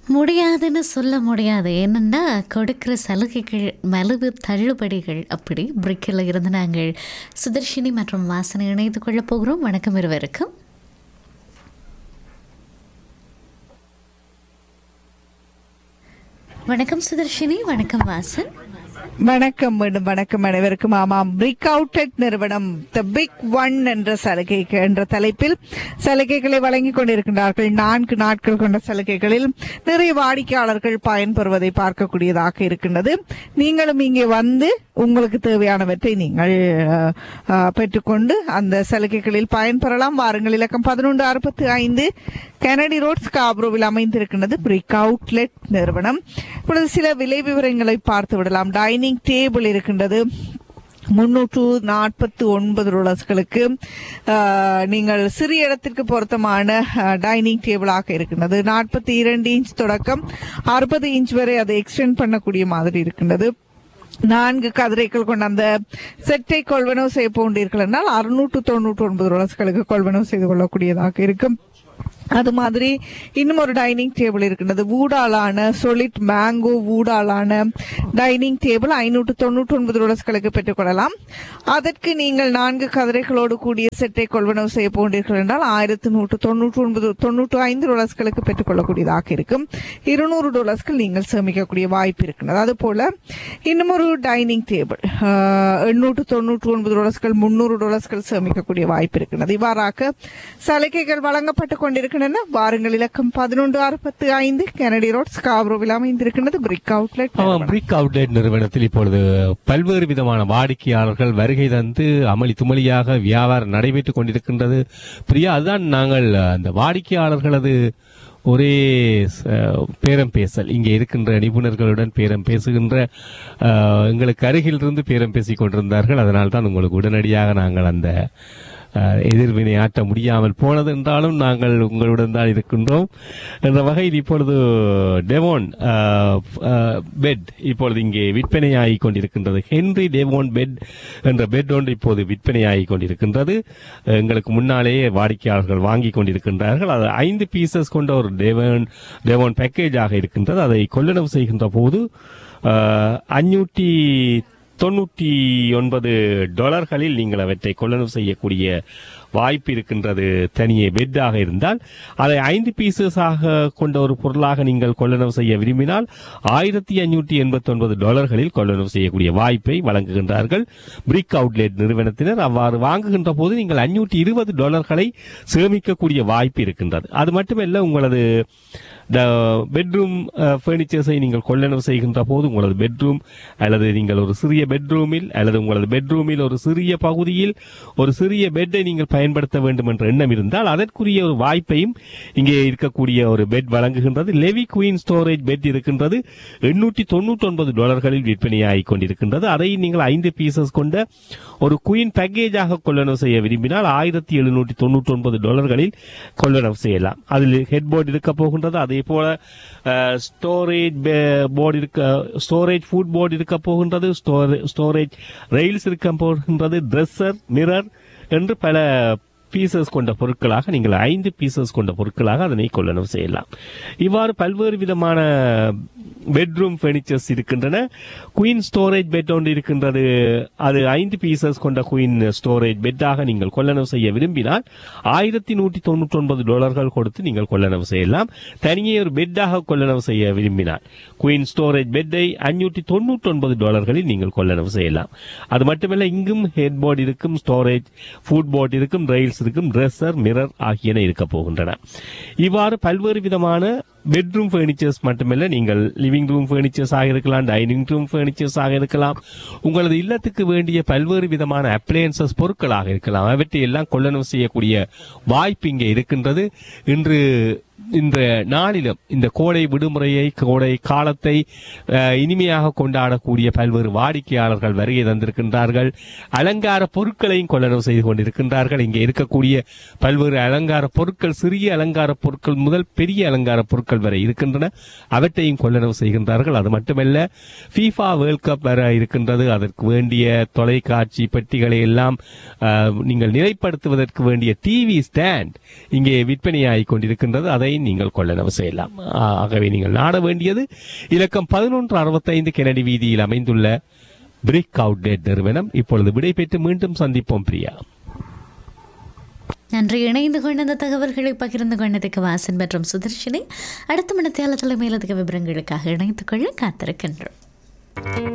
முடியாதுன்னு சொல்ல முடியாது ஏனென்னா கொடுக்குற சலுகைகள் மலிவு தள்ளுபடிகள் அப்படி பிரிக்கில் இருந்து நாங்கள் சுதர்ஷினி மற்றும் வாசனை இணைத்து கொள்ளப் போகிறோம் வணக்கம் இருவருக்கும் வணக்கம் சுதர்ஷினி வணக்கம் வாசன் வணக்கம் மீண்டும் வணக்கம் அனைவருக்கும் ஆமாம் பிரிக் அவுட்லெட் நிறுவனம் த பிக் ஒன் என்ற சலுகை என்ற தலைப்பில் சலுகைகளை வழங்கிக் கொண்டிருக்கின்றார்கள் நான்கு நாட்கள் கொண்ட சலுகைகளில் நிறைய வாடிக்கையாளர்கள் பயன்பெறுவதை பார்க்கக்கூடியதாக இருக்கின்றது நீங்களும் இங்கே வந்து உங்களுக்கு தேவையானவற்றை நீங்கள் அஹ், அஹ், பெற்றுக்கொண்டு அந்த சலுகைகளில் பயன்பெறலாம் வாருங்கள் இலக்கம் பதினொன்று அறுபத்தி ஐந்து கெனடி ரோட் ஸ்காப்ரோவில் அமைந்திருக்கின்றது பிரிக் அவுட்லெட் நிறுவனம் இப்பொழுது சில விலை விவரங்களை பார்த்து விடலாம் டைனிங் டேபிள் இருக்கின்றது முன்னூற்று நாற்பத்தி ஒன்பது டாலர்ஸ்களுக்கு ஆஹ், நீங்கள் சிறிய இடத்திற்கு பொருத்தமான டைனிங் டேபிளாக இருக்கின்றது நாற்பத்தி இரண்டு இன்ச் தொடக்கம் அறுபது இன்ச் வரை அதை எக்ஸ்டெண்ட் பண்ணக்கூடிய மாதிரி இருக்கின்றது நான்கு கதிரைகள் கொண்ட அந்த செட்டை கொள்வனவு செய்ய போன்றீர்கள் என்றால் அறுநூற்று தொண்ணூற்றி ஒன்பது டாலர்ஸ்களுக்கு கொள்வனவு செய்து கொள்ளக்கூடியதாக இருக்கும் அது மாதிரி இன்னும் ஒரு டைனிங் டேபிள் இருக்கின்றது வூடாலான சொலிட் மேங்கோ வூடாலான டைனிங் டேபிள் ஐநூற்று தொண்ணூற்றி ஒன்பது டாலர்ஸ்களுக்கு பெற்றுக்கொள்ளலாம் அதற்கு நீங்கள் நான்கு கதிரைகளோடு கூடிய செட்டை கொள்வனவு செய்ய போன்றீர்கள் என்றால் ஆயிரத்து நூற்று தொண்ணூற்றி ஒன்பது தொண்ணூற்று ஐந்து டாலர்ஸ்களுக்கு பெற்றுக்கொள்ளக்கூடியதாக இருக்கும் இருநூறு டாலர்ஸ்கள் நீங்கள் சேமிக்கக்கூடிய வாய்ப்பு இருக்கின்றது அதுபோல இன்னும் ஒரு டைனிங் டேபிள் எண்ணூற்று தொண்ணூற்று ஒன்பது டாலர்ஸ்கள் முன்னூறு டாலர்ஸ்கள் சேமிக்கக்கூடிய வாய்ப்பு இருக்கின்றது இவ்வாறாக சலுகைகள் வழங்கப்பட்டுக் கொண்டிருக்கின்றன வாருங்கள் இலக்கம் பதினொன்று அறுபத்தி ஐந்து கெனடி ரோட் ஸ்காப்ரோவில் அமைந்திருக்கின்றது பிரிக் அவுட்லெட் ஆமாம் பிரிக் அவுட்லெட் நிறுவனத்தில் இப்பொழுது பல்வேறு விதமான வாடிக்கையாளர்கள் வருகை தந்து அமளி துமளியாக வியாபாரம் நடைபெற்றுக் கொண்டிருக்கின்றது பிரியா அதுதான் நாங்கள் அந்த வாடிக்கையாளர்களது ஒரே ச- பேரம் பேசல் இங்கே இருக்கின்ற நிபுணர்களுடன் பேரம் பேசுகின்ற அஹ், எங்களுக்கு அருகில் இருந்து பேரம் பேசிக் கொண்டிருந்தார்கள் அதனால் தான் உங்களுக்கு உடனடியாக நாங்கள் அந்த அஹ், எதிர்வினை ஆற்ற முடியாமல் போனது என்றாலும் நாங்கள் உங்களுடன் தான் இருக்கின்றோம் என்ற வகையில் இப்பொழுது டெவோன் அஹ், அஹ், பெட் இப்பொழுது இங்கே விற்பனையாகிக் கொண்டிருக்கின்றது ஹென்றி டெவோன் பெட் என்ற பெட் ஒன்று இப்போது விற்பனையாகிக் கொண்டிருக்கின்றது எங்களுக்கு முன்னாலேயே வாடிக்கையாளர்கள் வாங்கிக் கொண்டிருக்கின்றார்கள் அது ஐந்து பீசஸ் கொண்ட ஒரு டெவோன் டெவோன் பேக்கேஜாக இருக்கின்றது அதை கொள்ளளவு செய்கின்ற போது அஞ்சூற்றி தொண்ணூற்றி ஒன்பது டாலர்களில் நீங்கள் அவற்றை கொள்ளளவு செய்யக்கூடிய வாய்ப்பு இருக்கின்றது தனியே பெட்டாக இருந்தால் அதை ஐந்து பீசஸாக கொண்ட ஒரு பொருளாக நீங்கள் கொள்ளளவு செய்ய விரும்பினால் ஆயிரத்தி அஞ்சூற்றி எண்பத்தி ஒன்பது டாலர்களில் கொள்ளளவு செய்யக்கூடிய வாய்ப்பை வழங்குகின்றார்கள் பிரிக் அவுட்லெட் நிறுவனத்தினர் அவ்வாறு வாங்குகின்ற போது நீங்கள் அஞ்சூற்றி இருபது டாலர்களை சேமிக்கக்கூடிய வாய்ப்பு இருக்கின்றது அது மட்டுமல்ல உங்களது பெட்ரூம் ஃபர்னிச்சர்ஸை நீங்கள் கொள்ளளவு செய்கின்ற போது உங்களது பெட்ரூம் அல்லது நீங்கள் ஒரு சிறிய பெட்ரூமில் அல்லது உங்களது பெட்ரூமில் ஒரு சிறிய பகுதியில் ஒரு சிறிய பெட்டை நீங்கள் பயன்படுத்த வேண்டும் என்ற எண்ணம் இருந்தால் அதற்குரிய ஒரு வாய்ப்பையும் இங்கே இருக்கக்கூடிய ஒரு பெட் வழங்குகின்றது லெவி குயின் ஸ்டோரேஜ் பெட் இருக்கின்றது எண்ணூற்றி தொண்ணூற்றி ஒன்பது டாலர்களில் விற்பனையாகிக் கொண்டிருக்கின்றது அதை நீங்கள் ஐந்து பீசஸ் கொண்ட ஒரு குயின் பேக்கேஜாக கொள்ளளவு செய்ய விரும்பினால் ஆயிரத்தி எழுநூற்றி தொண்ணூற்றி ஒன்பது டாலர்களில் கொள்ளளவு செய்யலாம் அதில் ஹெட் போர்டு இருக்க போகின்றது அதே போல ஸ்டோரேஜ் போர்டு இருக்க ஸ்டோரேஜ் ஃபுட் போர்டு இருக்க போகின்றது ஸ்டோரேஜ் ரெயில்ஸ் இருக்க போகின்றது ட்ரெஸ்ஸர் மிரர் என்று பல பீசஸ் கொண்ட பொருட்களாக நீங்கள் ஐந்து பீசஸ் கொண்ட பொருட்களாக அதனை கொள்ளளவு செய்யலாம் இவ்வாறு பல்வேறு விதமான பெட்ரூம் ஃபர்னிச்சர்ஸ் இருக்கின்றன குயின் ஸ்டோரேஜ் பெட் ஒன்று இருக்கின்றது அது ஐந்து பீசஸ் கொண்ட குயின் ஸ்டோரேஜ் பெட்டாக நீங்கள் கொள்ளளவு செய்ய விரும்பினால் ஆயிரத்தி நூற்றி தொண்ணூற்றி ஒன்பது டாலர்கள் கொடுத்து நீங்கள் கொள்ளளவு செய்யலாம் தனியே ஒரு பெட்டாக கொள்ளளவு செய்ய விரும்பினால் குயின் ஸ்டோரேஜ் பெட்டை அஞ்சூற்றி தொண்ணூற்றி ஒன்பது டாலர்களில் நீங்கள் கொள்ளளவு செய்யலாம் அது மட்டுமல்ல இங்கும் ஹெட் போர்டு இருக்கும் ஸ்டோரேஜ் ஃபுட் போர்டு இருக்கும் ரெயில்ஸ் இருக்கும் ட்ரெஸ்ஸர் மிரர் ஆகியன இருக்க போகின்றன இவ்வாறு பல்வேறு விதமான பெட்ரூம் ஃபர்னிச்சர்ஸ் மட்டுமல்ல நீங்கள் லிவிங் ரூம் ஃபர்னிச்சர்ஸ் ஆக இருக்கலாம் டைனிங் ரூம் ஃபர்னிச்சர்ஸ் ஆக இருக்கலாம் உங்களது இல்லத்துக்கு வேண்டிய பல்வேறு விதமான அப்ளையன்சஸ் பொருட்களாக இருக்கலாம் அவற்றை எல்லாம் கொள்ளளவு செய்யக்கூடிய வாய்ப்பு இங்கே இருக்கின்றது இன்று இந்த நாளிலும் இந்த கோடை விடுமுறையை கோடை காலத்தை அஹ், இனிமையாக கொண்டாடக்கூடிய பல்வேறு வாடிக்கையாளர்கள் வருகை தந்திருக்கின்றார்கள் அலங்கார பொருட்களையும் கொள்ளளவு செய்து கொண்டிருக்கின்றார்கள் இங்கே இருக்கக்கூடிய பல்வேறு அலங்கார பொருட்கள் சிறிய அலங்கார பொருட்கள் முதல் பெரிய அலங்கார பொருட்கள் வரை இருக்கின்றன அவற்றையும் கொள்ளளவு செய்கின்றார்கள் அது மட்டுமல்ல ஃபீஃபா வேர்ல்ட் கப் வர இருக்கின்றது அதற்கு வேண்டிய தொலைக்காட்சி பெட்டிகளை எல்லாம் அஹ், நீங்கள் நிலைப்படுத்துவதற்கு வேண்டிய டிவி ஸ்டாண்ட் இங்கே விற்பனையாகிக் கொண்டிருக்கின்றது அதை நீங்கள் கொள்ளளவு செய்யலாம் ஆ- ஆகவே நீங்கள் நாட வேண்டியது இலக்கம் பதினொன்று அறுபத்தைந்து கெனடி வீதியில் அமைந்துள்ள பிரிக் அவுட்லெட் நிறுவனம் இப்பொழுது விடை பெற்று மீண்டும் சந்திப்போம் பிரியா நன்றி இணைந்து கொண்ட இந்த தகவல்களை பகிர்ந்து கொண்டதுக்கு வாசன் மற்றும் சுதர்ஷினி அடுத்த மணத்தியாலத்தில் மேலதிக விவரங்களுக்காக இணைத்துக் கொள்ள காத்திருக்கின்றோம்